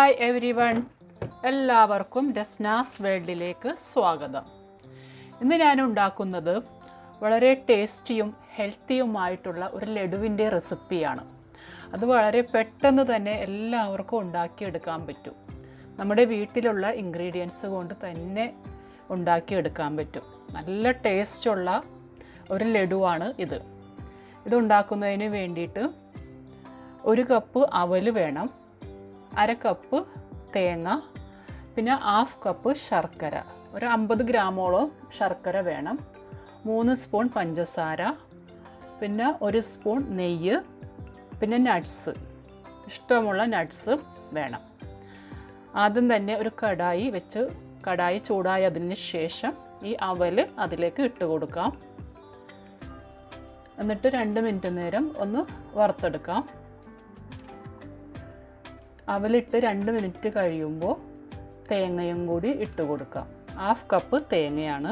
hi every one എല്ലാവർക്കും രസ്നാസ് വേൾഡിലേക്ക് സ്വാഗതം ഇന്ന് ഞാൻ ഉണ്ടാക്കുന്നത് വളരെ ടേസ്റ്റിയും ഹെൽത്തിയുമായിട്ടുള്ള ഒരു ലഡുവിൻ്റെ റെസിപ്പിയാണ് അത് വളരെ പെട്ടെന്ന് തന്നെ എല്ലാവർക്കും ഉണ്ടാക്കിയെടുക്കാൻ പറ്റും നമ്മുടെ വീട്ടിലുള്ള ഇൻഗ്രീഡിയൻസ് കൊണ്ട് തന്നെ ഉണ്ടാക്കിയെടുക്കാൻ പറ്റും നല്ല ടേസ്റ്റുള്ള ഒരു ലഡുവാണ് ഇത് ഇത് ഉണ്ടാക്കുന്നതിന് വേണ്ടിയിട്ട് ഒരു കപ്പ് അവൽ വേണം അര കപ്പ് തേങ്ങ പിന്നെ ഹാഫ് കപ്പ് ശർക്കര ഒരു അമ്പത് ഗ്രാമോളം ശർക്കര വേണം മൂന്ന് സ്പൂൺ പഞ്ചസാര പിന്നെ ഒരു സ്പൂൺ നെയ്യ് പിന്നെ നട്ട്സ് ഇഷ്ടമുള്ള നട്ട്സ് വേണം ആദ്യം തന്നെ ഒരു കടായി വെച്ച് കടായി ചൂടായതിന് ശേഷം ഈ അവൽ അതിലേക്ക് ഇട്ട് കൊടുക്കാം എന്നിട്ട് രണ്ട് മിനിറ്റ് നേരം ഒന്ന് വറുത്തെടുക്കാം അവലിട്ട് രണ്ട് മിനിറ്റ് കഴിയുമ്പോൾ തേങ്ങയും കൂടി ഇട്ട് കൊടുക്കാം ഹാഫ് കപ്പ് തേങ്ങയാണ്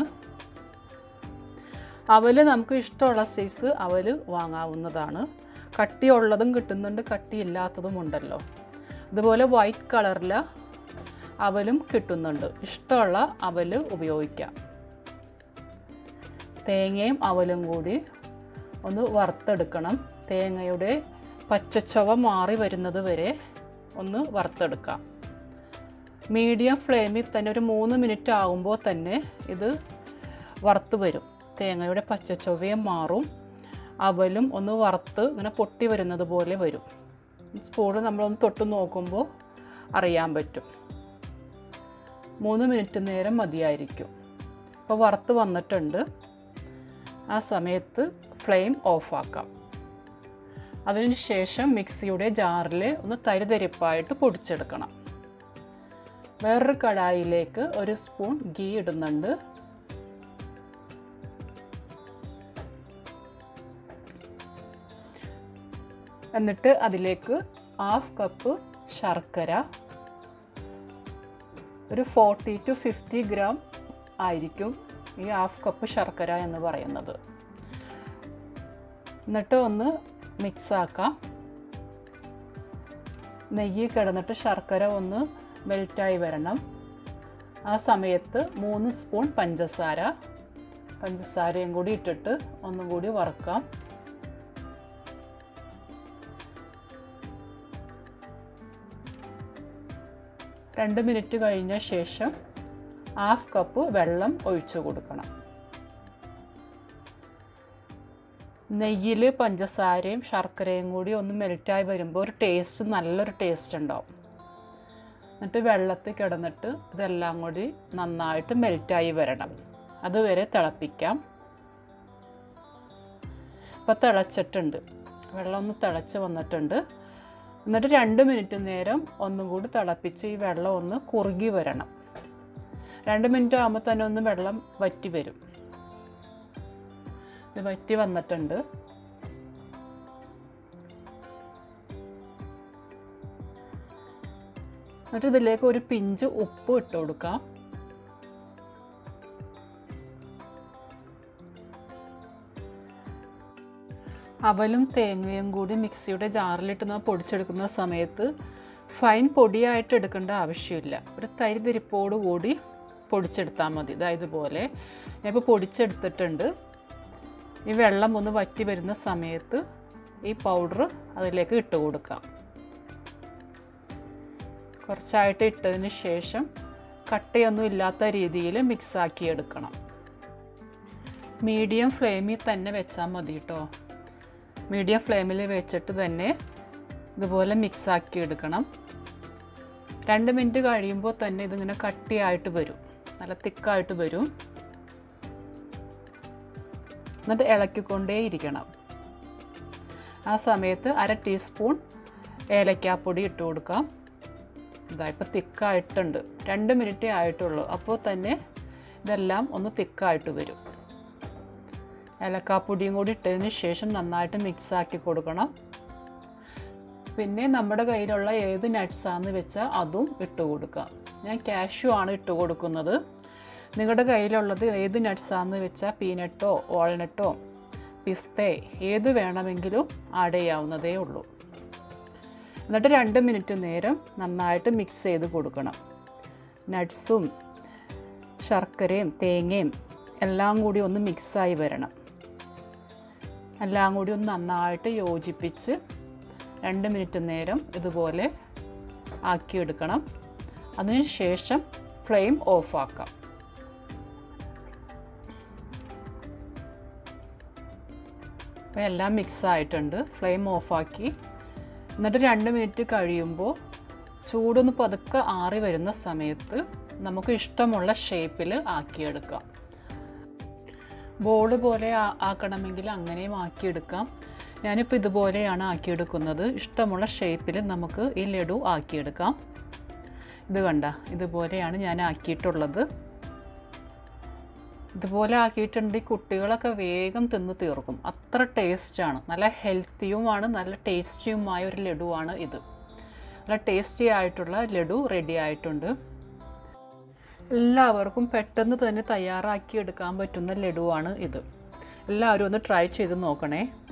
അവൽ നമുക്ക് ഇഷ്ടമുള്ള സൈസ് അവൽ വാങ്ങാവുന്നതാണ് കട്ടിയുള്ളതും കിട്ടുന്നുണ്ട് കട്ടിയില്ലാത്തതും ഉണ്ടല്ലോ അതുപോലെ വൈറ്റ് കളറിൽ അവലും കിട്ടുന്നുണ്ട് ഇഷ്ടമുള്ള അവൽ ഉപയോഗിക്കാം തേങ്ങയും അവലും കൂടി ഒന്ന് വറുത്തെടുക്കണം തേങ്ങയുടെ പച്ചച്ചവ മാറി വരുന്നത് വരെ ഒന്ന് വറുത്തെടുക്കാം മീഡിയം ഫ്ലെയിമിൽ തന്നെ ഒരു മൂന്ന് മിനിറ്റ് ആകുമ്പോൾ തന്നെ ഇത് വറുത്ത് വരും തേങ്ങയുടെ പച്ചച്ചൊവയും മാറും അവലും ഒന്ന് വറുത്ത് ഇങ്ങനെ പൊട്ടി വരുന്നത് പോലെ വരും സ്പൂണ് നമ്മളൊന്ന് തൊട്ട് നോക്കുമ്പോൾ അറിയാൻ പറ്റും മൂന്ന് മിനിറ്റ് നേരം മതിയായിരിക്കും അപ്പോൾ വറുത്ത് വന്നിട്ടുണ്ട് ആ സമയത്ത് ഫ്ലെയിം ഓഫാക്കാം അതിന് ശേഷം മിക്സിയുടെ ജാറിൽ ഒന്ന് തരിതരിപ്പായിട്ട് പൊടിച്ചെടുക്കണം വേറൊരു കടായിലേക്ക് ഒരു സ്പൂൺ ഗീ ഇടുന്നുണ്ട് എന്നിട്ട് അതിലേക്ക് ഹാഫ് കപ്പ് ശർക്കര ഒരു ഫോർട്ടി ടു ഫിഫ്റ്റി ഗ്രാം ആയിരിക്കും ഈ ഹാഫ് കപ്പ് ശർക്കര എന്ന് പറയുന്നത് എന്നിട്ട് ഒന്ന് മിക്സ് ആക്കാം നെയ്യ് കിടന്നിട്ട് ശർക്കര ഒന്ന് മെൽറ്റായി വരണം ആ സമയത്ത് മൂന്ന് സ്പൂൺ പഞ്ചസാര പഞ്ചസാരയും കൂടി ഇട്ടിട്ട് ഒന്നും കൂടി വറുക്കാം രണ്ട് മിനിറ്റ് കഴിഞ്ഞ ശേഷം ഹാഫ് കപ്പ് വെള്ളം ഒഴിച്ചു കൊടുക്കണം നെയ്യിൽ പഞ്ചസാരയും ശർക്കരയും കൂടി ഒന്ന് മെൽറ്റായി വരുമ്പോൾ ഒരു ടേസ്റ്റ് നല്ലൊരു ടേസ്റ്റ് ഉണ്ടാവും എന്നിട്ട് വെള്ളത്തിൽ കിടന്നിട്ട് ഇതെല്ലാം കൂടി നന്നായിട്ട് മെൽറ്റായി വരണം അതുവരെ തിളപ്പിക്കാം ഇപ്പോൾ തിളച്ചിട്ടുണ്ട് വെള്ളം ഒന്ന് തിളച്ച് വന്നിട്ടുണ്ട് എന്നിട്ട് രണ്ട് മിനിറ്റ് നേരം ഒന്നും കൂടി തിളപ്പിച്ച് ഈ വെള്ളം ഒന്ന് കുറുകി വരണം രണ്ട് മിനിറ്റ് ആകുമ്പോൾ തന്നെ ഒന്ന് വെള്ളം വറ്റി വരും ഇത് വറ്റി വന്നിട്ടുണ്ട് എന്നിട്ട് ഇതിലേക്ക് ഒരു പിഞ്ച് ഉപ്പ് ഇട്ട് കൊടുക്കാം അവലും തേങ്ങയും കൂടി മിക്സിയുടെ ജാറിലിട്ട് പൊടിച്ചെടുക്കുന്ന സമയത്ത് ഫൈൻ പൊടിയായിട്ട് എടുക്കേണ്ട ആവശ്യമില്ല ഒരു തരിതിരിപ്പോട് കൂടി പൊടിച്ചെടുത്താൽ മതി ഇതാ ഇതുപോലെ ഞാനിപ്പോൾ പൊടിച്ചെടുത്തിട്ടുണ്ട് ഈ വെള്ളം ഒന്ന് വറ്റി വരുന്ന സമയത്ത് ഈ പൗഡർ അതിലേക്ക് ഇട്ട് കൊടുക്കാം കുറച്ചായിട്ട് ഇട്ടതിന് ശേഷം കട്ടയൊന്നും ഇല്ലാത്ത രീതിയിൽ മിക്സാക്കി എടുക്കണം മീഡിയം ഫ്ലെയിമിൽ തന്നെ വെച്ചാൽ മതി കേട്ടോ മീഡിയം ഫ്ലെയിമിൽ വെച്ചിട്ട് തന്നെ ഇതുപോലെ മിക്സാക്കി എടുക്കണം രണ്ട് മിനിറ്റ് കഴിയുമ്പോൾ തന്നെ ഇതിങ്ങനെ കട്ടിയായിട്ട് വരും നല്ല തിക്കായിട്ട് വരും എന്നിട്ട് ഇളക്കിക്കൊണ്ടേ ഇരിക്കണം ആ സമയത്ത് അര ടീസ്പൂൺ ഏലക്കാപ്പൊടി ഇട്ട് കൊടുക്കാം ഇതാ ഇപ്പോൾ തിക്കായിട്ടുണ്ട് രണ്ട് മിനിറ്റേ ആയിട്ടുള്ളൂ അപ്പോൾ തന്നെ ഇതെല്ലാം ഒന്ന് തിക്കായിട്ട് വരും ഏലക്കാപ്പൊടിയും കൂടി ഇട്ടതിന് ശേഷം നന്നായിട്ട് മിക്സ് ആക്കി കൊടുക്കണം പിന്നെ നമ്മുടെ കയ്യിലുള്ള ഏത് നട്ട്സാന്ന് വെച്ചാൽ അതും ഇട്ട് കൊടുക്കാം ഞാൻ കാഷ്യൂ ആണ് ഇട്ട് കൊടുക്കുന്നത് നിങ്ങളുടെ കയ്യിലുള്ളത് ഏത് നട്ട്സാന്ന് വെച്ചാൽ പീനട്ടോ വാൾനട്ടോ പിസ്തേ ഏത് വേണമെങ്കിലും ആഡ് ചെയ്യാവുന്നതേ ഉള്ളൂ എന്നിട്ട് രണ്ട് മിനിറ്റ് നേരം നന്നായിട്ട് മിക്സ് ചെയ്ത് കൊടുക്കണം നട്ട്സും ശർക്കരയും തേങ്ങയും എല്ലാം കൂടി ഒന്ന് മിക്സായി വരണം എല്ലാം കൂടി ഒന്ന് നന്നായിട്ട് യോജിപ്പിച്ച് രണ്ട് മിനിറ്റ് നേരം ഇതുപോലെ ആക്കിയെടുക്കണം അതിന് ശേഷം ഫ്ലെയിം ഓഫാക്കാം അപ്പോൾ എല്ലാം മിക്സ് ആയിട്ടുണ്ട് ഫ്ലെയിം ഓഫാക്കി എന്നിട്ട് രണ്ട് മിനിറ്റ് കഴിയുമ്പോൾ ചൂടൊന്ന് പതുക്കെ ആറി വരുന്ന സമയത്ത് നമുക്ക് ഇഷ്ടമുള്ള ഷേപ്പിൽ ആക്കിയെടുക്കാം ബോൾ പോലെ ആ- ആക്കണമെങ്കിൽ അങ്ങനെയും ആക്കിയെടുക്കാം ഞാനിപ്പോൾ ഇതുപോലെയാണ് ആക്കിയെടുക്കുന്നത് ഇഷ്ടമുള്ള ഷേപ്പിൽ നമുക്ക് ഈ ലഡു ആക്കിയെടുക്കാം ഇത് കണ്ട ഇതുപോലെയാണ് ഞാൻ ആക്കിയിട്ടുള്ളത് ഇതുപോലെ ആക്കിയിട്ടുണ്ടെങ്കിൽ കുട്ടികളൊക്കെ വേഗം തിന്ന് തീർക്കും അത്ര ടേസ്റ്റാണ് നല്ല ഹെൽത്തിയുമാണ് നല്ല ടേസ്റ്റിയുമായ ഒരു ലഡുവാണ് ഇത് നല്ല ടേസ്റ്റി ആയിട്ടുള്ള ലഡു റെഡി ആയിട്ടുണ്ട് എല്ലാവർക്കും പെട്ടെന്ന് തന്നെ തയ്യാറാക്കി എടുക്കാൻ പറ്റുന്ന ലഡുവാണ് ഇത് എല്ലാവരും ഒന്ന് ട്രൈ ചെയ്ത് നോക്കണേ